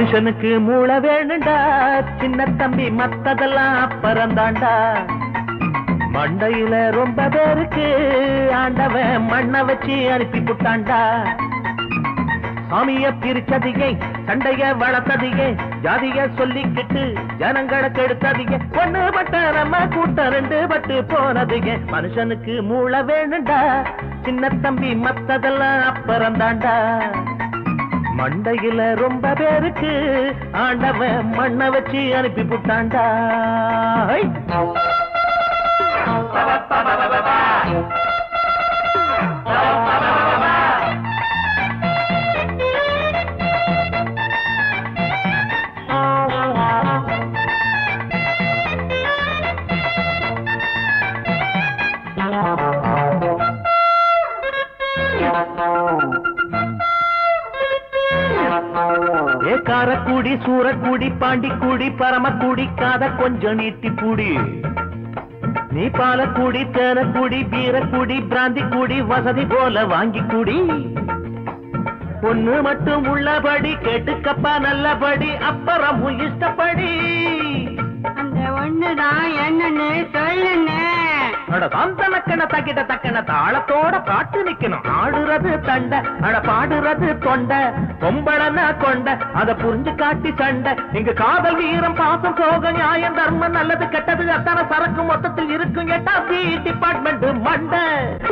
மனுஷனுக்கு மூளை வேணுண்டா சின்ன தம்பி மத்ததெல்லாம் அப்புறந்தாண்டா மண்டையில ரொம்ப பேருக்கு ஆண்டவன் மண்ணை வச்சு அனுப்பி புட்டாண்டா சாமிய பிரிச்சதிகை சண்டைய வளர்த்ததிகை ஜாதிய சொல்லிக்கிட்டு ஜனங்களை கெடுத்ததிக ஒண்ணு பட்ட நம்ம கூட்டம் ரெண்டு பட்டு போனதுங்க மனுஷனுக்கு மூளை வேணுண்டா சின்ன தம்பி மத்ததெல்லாம் அப்புறந்தாண்டா மண்டையில ரொம்ப பேருக்கு ஆண்டவன் மண்ணை வச்சு அனுப்பி புட்டாண்டா ஹை! ஏ காரக்கூடி சூரக்கூடி பாண்டிக்கூடி பரமக்கூடி காத கொஞ்சம் நீட்டி பூடி நீ பாலக்கூடி தேனக்கூடி பீரக்கூடி பிராந்தி கூடி வசதி போல வாங்கி கூடி ஒண்ணு மட்டும் உள்ளபடி கேட்டுக்கப்பா நல்லபடி அப்புறம் உன் இஷ்டப்படி அந்த ஒண்ணுதான் என்னன்னு சொல்லுன்னு அட தந்தனக்கண தக்கிட்ட தக்கன தாளத்தோட பாட்டு நிக்கணும் ஆடுறது தண்டை அட பாடுறது தொண்டை பொம்பளனா கொண்ட அத புரிஞ்சு காட்டி சண்டை இங்க காதல் வீரம் பாசம் சோகம் நியாயம் தர்மம் நல்லது கெட்டது அத்தனை சரக்கு மொத்தத்தில் இருக்கும் கேட்டா பி டிபார்ட்மெண்ட் மண்டை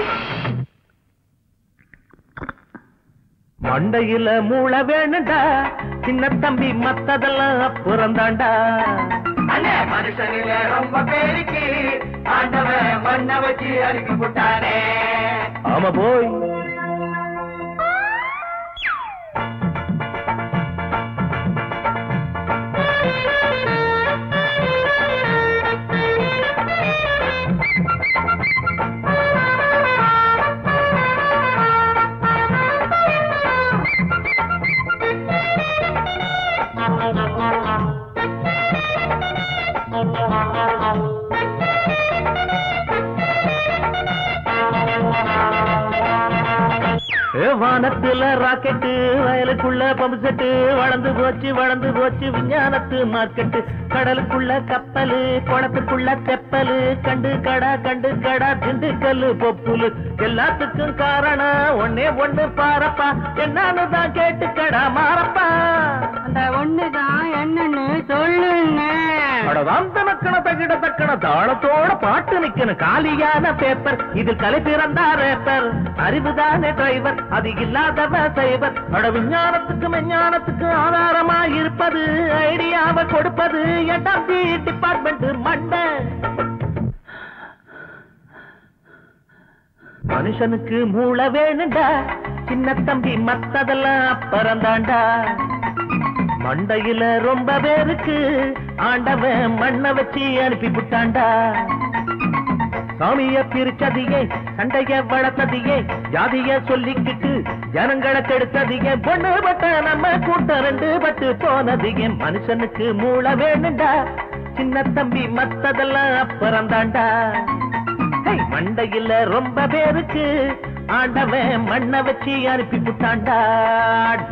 மண்டையில மூளை வேணுண்டா சின்ன தம்பி மத்ததெல்லாம் அப்புறந்தாண்டா மனுஷனில ரொம்ப பேருக்கு ஆண்டவன் மண்ண வச்சு அனுப்பி போட்டானே ஆமா போய் ஏ, வானத்துல ராக்கெட்டு வயலுக்குள்ள பம்பு செட்டு வளர்ந்து போச்சு வளர்ந்து போச்சு விஞ்ஞானத்து மார்க்கெட்டு கடலுக்குள்ள கப்பலு குளத்துக்குள்ள தெப்பலு கண்டு கடா கண்டு கடா திண்டுக்கல்லு பொப்புலு எல்லாத்துக்கும் காரணம் ஒன்னே ஒண்ணு பாரப்பா என்னன்னு தான் கேட்டு கடா மாறப்பா அந்த ஒண்ணுதான் என்னன்னு சொல்லுன்னு தக்கண தகிட தக்கண தாளத்தோட பாட்டு நிக்கணும் காலியான பேப்பர் இதில் கலை பிறந்தா ரேப்பர் அறிவுதானே டிரைவர் அது இல்லாதவ சைவர் அட விஞ்ஞானத்துக்கு விஞ்ஞானத்துக்கு ஆதாரமா இருப்பது ஐடியாவை கொடுப்பது எட்டாம் டிபார்ட்மெண்ட் மண்டை மனுஷனுக்கு மூளை வேணுண்டா சின்ன தம்பி மத்ததெல்லாம் அப்புறந்தாண்டா மண்டையில ரொம்ப பேருக்கு ஆண்டவன் மண்ணை வச்சு அனுப்பி புட்டாண்டா சாமிய பிரிச்சதியே சண்டைய வளர்த்ததியே ஜாதிய சொல்லிக்கிட்டு ஜனங்களை கெடுத்ததியே பொண்ணு பட்ட நம்ம கூட்டம் ரெண்டு பட்டு போனதியே மனுஷனுக்கு மூளை வேணுண்டா சின்ன தம்பி மத்ததெல்லாம் அப்புறந்தாண்டா ஹை, மண்டையில ரொம்ப பேருக்கு ஆண்டவன் மண்ணை வச்சு அனுப்பி புட்டாண்டா